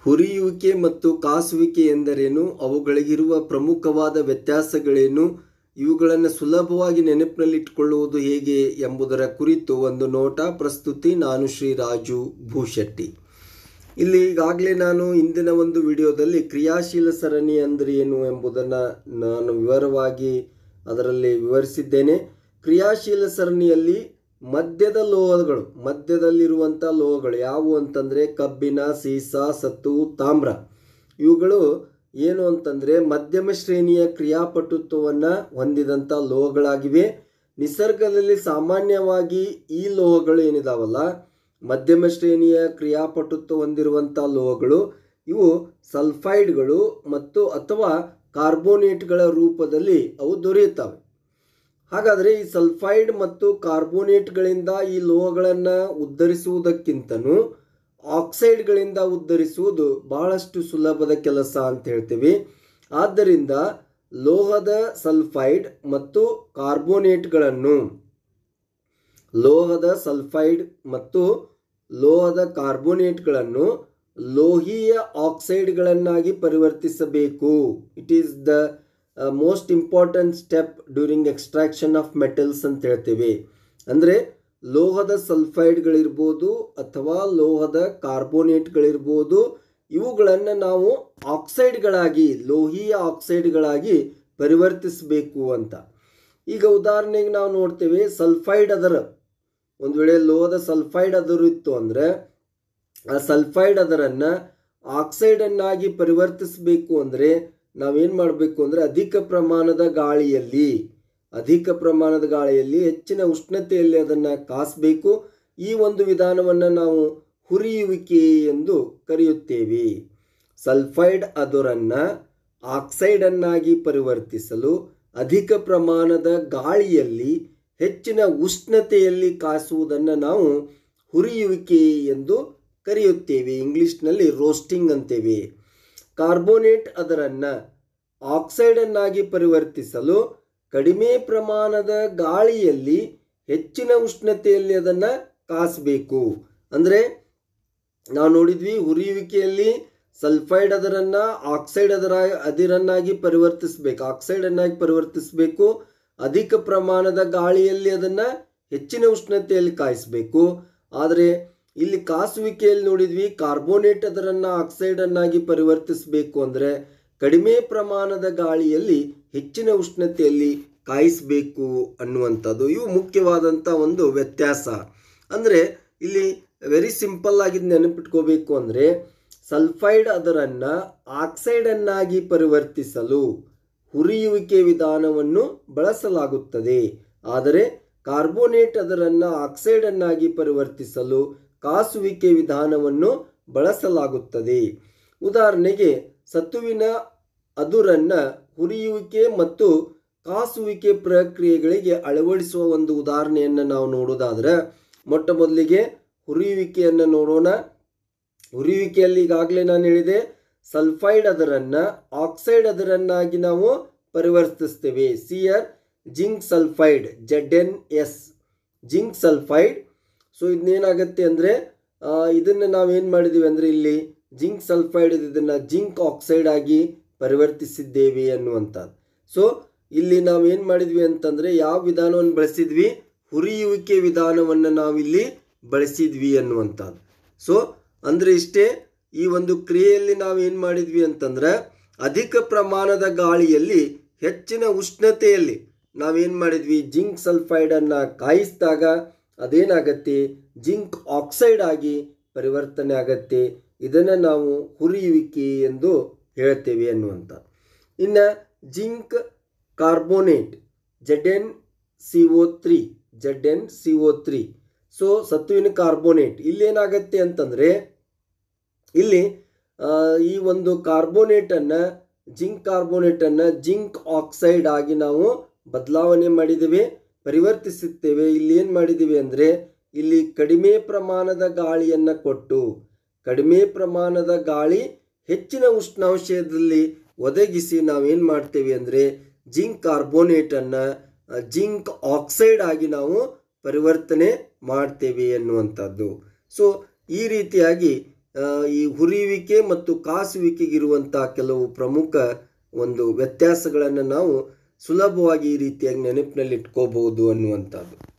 ಹುರಿಯುವಿಕೆ ಮತ್ತು ಕಾಸುವಿಕೆ ಎಂದರೇನು ಅವುಗಳಿಗಿರುವ ಪ್ರಮುಖವಾದ ವ್ಯತ್ಯಾಸಗಳೇನು ಇವುಗಳನ್ನು ಸುಲಭವಾಗಿ ನೆನಪಿನಲ್ಲಿಟ್ಟುಕೊಳ್ಳುವುದು ಹೇಗೆ ಎಂಬುದರ ಕುರಿತು ಒಂದು ನೋಟ ಪ್ರಸ್ತುತಿ ನಾನು ಶ್ರೀ ರಾಜು ಭೂಶೆಟ್ಟಿ ಇಲ್ಲಿ ಈಗಾಗಲೇ ನಾನು ಇಂದಿನ ಒಂದು ವಿಡಿಯೋದಲ್ಲಿ ಕ್ರಿಯಾಶೀಲ ಸರಣಿ ಅಂದರೆ ಏನು ಎಂಬುದನ್ನು ನಾನು ವಿವರವಾಗಿ ಅದರಲ್ಲಿ ವಿವರಿಸಿದ್ದೇನೆ ಕ್ರಿಯಾಶೀಲ ಸರಣಿಯಲ್ಲಿ ಮದ್ಯದ ಲೋಹಗಳು ಮಧ್ಯದಲ್ಲಿರುವಂಥ ಲೋಹಗಳು ಯಾವುವು ಅಂತಂದರೆ ಕಬ್ಬಿಣ ಸೀಸ ಸತ್ತು ತಾಮ್ರ ಇವುಗಳು ಏನು ಅಂತಂದರೆ ಮಧ್ಯಮ ಶ್ರೇಣಿಯ ಕ್ರಿಯಾಪಟುತ್ವವನ್ನು ಹೊಂದಿದಂಥ ಲೋಹಗಳಾಗಿವೆ ನಿಸರ್ಗದಲ್ಲಿ ಸಾಮಾನ್ಯವಾಗಿ ಈ ಲೋಹಗಳು ಏನಿದಾವಲ್ಲ ಮಧ್ಯಮ ಶ್ರೇಣಿಯ ಕ್ರಿಯಾಪಟುತ್ವ ಹೊಂದಿರುವಂಥ ಲೋಹಗಳು ಇವು ಸಲ್ಫೈಡ್ಗಳು ಮತ್ತು ಅಥವಾ ಕಾರ್ಬೋನೇಟ್ಗಳ ರೂಪದಲ್ಲಿ ಅವು ದೊರೆಯುತ್ತವೆ ಹಾಗಾದರೆ ಈ ಸಲ್ಫೈಡ್ ಮತ್ತು ಕಾರ್ಬೋನೇಟ್ಗಳಿಂದ ಈ ಲೋಹಗಳನ್ನು ಉದ್ಧರಿಸುವುದಕ್ಕಿಂತನೂ ಆಕ್ಸೈಡ್ಗಳಿಂದ ಉದ್ಧರಿಸುವುದು ಬಹಳಷ್ಟು ಸುಲಭದ ಕೆಲಸ ಅಂತ ಹೇಳ್ತೀವಿ ಆದ್ದರಿಂದ ಲೋಹದ ಸಲ್ಫೈಡ್ ಮತ್ತು ಕಾರ್ಬೋನೇಟ್ಗಳನ್ನು ಲೋಹದ ಸಲ್ಫೈಡ್ ಮತ್ತು ಲೋಹದ ಕಾರ್ಬೋನೇಟ್ಗಳನ್ನು ಲೋಹೀಯ ಆಕ್ಸೈಡ್ಗಳನ್ನಾಗಿ ಪರಿವರ್ತಿಸಬೇಕು it is the most important step during extraction of metals ಅಂತ ಹೇಳ್ತೀವಿ ಅಂದರೆ ಲೋಹದ ಸಲ್ಫೈಡ್ಗಳಿರ್ಬೋದು ಅಥವಾ ಲೋಹದ ಕಾರ್ಬೋನೇಟ್ಗಳಿರ್ಬೋದು ಇವುಗಳನ್ನು ನಾವು ಆಕ್ಸೈಡ್ಗಳಾಗಿ ಲೋಹೀಯ ಆಕ್ಸೈಡ್ಗಳಾಗಿ ಪರಿವರ್ತಿಸಬೇಕು ಅಂತ ಈಗ ಉದಾಹರಣೆಗೆ ನಾವು ನೋಡ್ತೇವೆ ಸಲ್ಫೈಡ್ ಅದರ ಒಂದು ವೇಳೆ ಲೋಹದ ಸಲ್ಫೈಡ್ ಅದರ ಇತ್ತು ಅಂದರೆ ಆ ಸಲ್ಫೈಡ್ ಅದರನ್ನು ಆಕ್ಸೈಡನ್ನಾಗಿ ಪರಿವರ್ತಿಸಬೇಕು ಅಂದರೆ ನಾವೇನು ಮಾಡಬೇಕು ಅಂದರೆ ಅಧಿಕ ಪ್ರಮಾಣದ ಗಾಳಿಯಲ್ಲಿ ಅಧಿಕ ಪ್ರಮಾಣದ ಗಾಳಿಯಲ್ಲಿ ಹೆಚ್ಚಿನ ಉಷ್ಣತೆಯಲ್ಲಿ ಅದನ್ನು ಕಾಸಬೇಕು ಈ ಒಂದು ವಿಧಾನವನ್ನು ನಾವು ಹುರಿಯುವಿಕೆ ಎಂದು ಕರೆಯುತ್ತೇವೆ ಸಲ್ಫೈಡ್ ಅದರನ್ನು ಆಕ್ಸೈಡನ್ನಾಗಿ ಪರಿವರ್ತಿಸಲು ಅಧಿಕ ಪ್ರಮಾಣದ ಗಾಳಿಯಲ್ಲಿ ಹೆಚ್ಚಿನ ಉಷ್ಣತೆಯಲ್ಲಿ ಕಾಸುವುದನ್ನು ನಾವು ಹುರಿಯುವಿಕೆ ಎಂದು ಕರೆಯುತ್ತೇವೆ ಇಂಗ್ಲಿಷ್ನಲ್ಲಿ ರೋಸ್ಟಿಂಗ್ ಅಂತೇವೆ ಕಾರ್ಬೋನೇಟ್ ಅದರನ್ನು ಆಕ್ಸೈಡನ್ನಾಗಿ ಪರಿವರ್ತಿಸಲು ಕಡಿಮೆ ಪ್ರಮಾಣದ ಗಾಳಿಯಲ್ಲಿ ಹೆಚ್ಚಿನ ಉಷ್ಣತೆಯಲ್ಲಿ ಅದನ್ನು ಕಾಸಬೇಕು ಅಂದರೆ ನಾವು ನೋಡಿದ್ವಿ ಹುರಿಯುವಿಕೆಯಲ್ಲಿ ಸಲ್ಫೈಡ್ ಅದರನ್ನು ಆಕ್ಸೈಡ್ ಅದರ ಅದಿರನ್ನಾಗಿ ಪರಿವರ್ತಿಸಬೇಕು ಆಕ್ಸೈಡನ್ನಾಗಿ ಪರಿವರ್ತಿಸಬೇಕು ಅಧಿಕ ಪ್ರಮಾಣದ ಗಾಳಿಯಲ್ಲಿ ಅದನ್ನು ಹೆಚ್ಚಿನ ಉಷ್ಣತೆಯಲ್ಲಿ ಕಾಯಿಸಬೇಕು ಆದರೆ ಇಲ್ಲಿ ಕಾಸುವಿಕೆಯಲ್ಲಿ ನೋಡಿದ್ವಿ ಕಾರ್ಬೋನೇಟ್ ಅದರನ್ನು ಆಕ್ಸೈಡನ್ನಾಗಿ ಪರಿವರ್ತಿಸಬೇಕು ಅಂದರೆ ಕಡಿಮೆ ಪ್ರಮಾಣದ ಗಾಳಿಯಲ್ಲಿ ಹೆಚ್ಚಿನ ಉಷ್ಣತೆಯಲ್ಲಿ ಕಾಯಿಸಬೇಕು ಅನ್ನುವಂಥದ್ದು ಇವು ಮುಖ್ಯವಾದಂಥ ಒಂದು ವ್ಯತ್ಯಾಸ ಅಂದರೆ ಇಲ್ಲಿ ವೆರಿ ಸಿಂಪಲ್ ಆಗಿ ನೆನಪಿಟ್ಕೋಬೇಕು ಅಂದರೆ ಸಲ್ಫೈಡ್ ಅದರನ್ನು ಆಕ್ಸೈಡನ್ನಾಗಿ ಪರಿವರ್ತಿಸಲು ಹುರಿಯುವಿಕೆ ವಿಧಾನವನ್ನು ಬಳಸಲಾಗುತ್ತದೆ ಆದರೆ ಕಾರ್ಬೋನೇಟ್ ಅದರನ್ನು ಆಕ್ಸೈಡನ್ನಾಗಿ ಪರಿವರ್ತಿಸಲು ಕಾಸುವಿಕೆ ವಿಧಾನವನ್ನು ಬಳಸಲಾಗುತ್ತದೆ ಉದಾಹರಣೆಗೆ ಸತುವಿನ ಅದುರನ್ನು ಹುರಿಯುವಿಕೆ ಮತ್ತು ಕಾಸುವಿಕೆ ಪ್ರಕ್ರಿಯೆಗಳಿಗೆ ಅಳವಡಿಸುವ ಒಂದು ಉದಾಹರಣೆಯನ್ನು ನಾವು ನೋಡೋದಾದರೆ ಮೊಟ್ಟ ಮೊದಲಿಗೆ ಹುರಿಯುವಿಕೆಯನ್ನು ನೋಡೋಣ ಹುರಿಯುವಿಕೆಯಲ್ಲಿ ಈಗಾಗಲೇ ನಾನು ಹೇಳಿದೆ ಸಲ್ಫೈಡ್ ಅದರನ್ನು ಆಕ್ಸೈಡ್ ಅದರನ್ನಾಗಿ ನಾವು ಪರಿವರ್ತಿಸ್ತೇವೆ ಸಿಯರ್ zinc sulphide Z N S zinc sulphide so ಇದನ್ನೇನಾಗುತ್ತೆ ಅಂದರೆ ಇದನ್ನು ನಾವೇನು ಮಾಡಿದ್ದೀವಿ ಅಂದರೆ ಇಲ್ಲಿ ಜಿಂಕ್ ಸಲ್ಫೈಡ್ ಇದನ್ನು ಜಿಂಕ್ ಆಕ್ಸೈಡ್ ಆಗಿ ಪರಿವರ್ತಿಸಿದ್ದೇವೆ ಅನ್ನುವಂಥದ್ದು ಸೊ ಇಲ್ಲಿ ನಾವೇನು ಮಾಡಿದ್ವಿ ಅಂತಂದರೆ ಯಾವ ವಿಧಾನವನ್ನು ಬಳಸಿದ್ವಿ ಹುರಿಯುವಿಕೆ ವಿಧಾನವನ್ನು ನಾವಿಲ್ಲಿ ಬಳಸಿದ್ವಿ ಅನ್ನುವಂಥದ್ದು ಸೊ ಅಂದರೆ ಇಷ್ಟೇ ಈ ಒಂದು ಕ್ರಿಯೆಯಲ್ಲಿ ನಾವೇನು ಮಾಡಿದ್ವಿ ಅಂತಂದ್ರೆ ಅಧಿಕ ಪ್ರಮಾಣದ ಗಾಳಿಯಲ್ಲಿ ಹೆಚ್ಚಿನ ಉಷ್ಣತೆಯಲ್ಲಿ ನಾವೇನು ಮಾಡಿದ್ವಿ ಜಿಂಕ್ ಸಲ್ಫೈಡನ್ನು ಕಾಯಿಸಿದಾಗ ಅದೇನಾಗತ್ತೆ ಜಿಂಕ್ ಆಕ್ಸೈಡ್ ಆಗಿ ಪರಿವರ್ತನೆ ಆಗತ್ತೆ ಇದನ್ನು ನಾವು ಹುರಿಯುವಿಕೆ ಎಂದು ಹೇಳ್ತೇವೆ ಅನ್ನುವಂಥ ಇನ್ನು zinc carbonate Z N C O three Z N C O three so ಸತ್ತುವಿನ ಕಾರ್ಬೋನೇಟ್ ಇಲ್ಲೇನಾಗತ್ತೆ ಅಂತಂದರೆ ಇಲ್ಲಿ ಈ ಒಂದು ಕಾರ್ಬೋನೇಟನ್ನು ಜಿಂಕ್ ಕಾರ್ಬೋನೇಟನ್ನು ಜಿಂಕ್ ಆಕ್ಸೈಡ್ ಆಗಿ ನಾವು ಬದಲಾವಣೆ ಮಾಡಿದ್ದೇವೆ ಪರಿವರ್ತಿಸುತ್ತೇವೆ ಇಲ್ಲಿ ಏನು ಮಾಡಿದ್ದೀವಿ ಅಂದರೆ ಇಲ್ಲಿ ಕಡಿಮೆ ಪ್ರಮಾಣದ ಗಾಳಿಯನ್ನು ಕೊಟ್ಟು ಕಡಿಮೆ ಪ್ರಮಾಣದ ಗಾಳಿ ಹೆಚ್ಚಿನ ಉಷ್ಣಾಂಶದಲ್ಲಿ ಒದಗಿಸಿ ನಾವೇನು ಮಾಡ್ತೇವೆ ಅಂದರೆ ಜಿಂಕ್ ಕಾರ್ಬೋನೇಟನ್ನು ಜಿಂಕ್ ಆಕ್ಸೈಡ್ ಆಗಿ ನಾವು ಪರಿವರ್ತನೆ ಮಾಡ್ತೇವೆ ಎನ್ನುವಂಥದ್ದು ಸೊ ಈ ರೀತಿಯಾಗಿ ಆ, ಈ ಹುರಿಯುವಿಕೆ ಮತ್ತು ಕಾಸುವಿಕೆಗಿರುವಂಥ ಕೆಲವು ಪ್ರಮುಖ ಒಂದು ವ್ಯತ್ಯಾಸಗಳನ್ನು ನಾವು ಸುಲಭವಾಗಿ ಈ ರೀತಿಯಾಗಿ ನೆನಪಿನಲ್ಲಿ ಇಟ್ಕೋಬಹುದು ಅನ್ನುವಂಥದ್ದು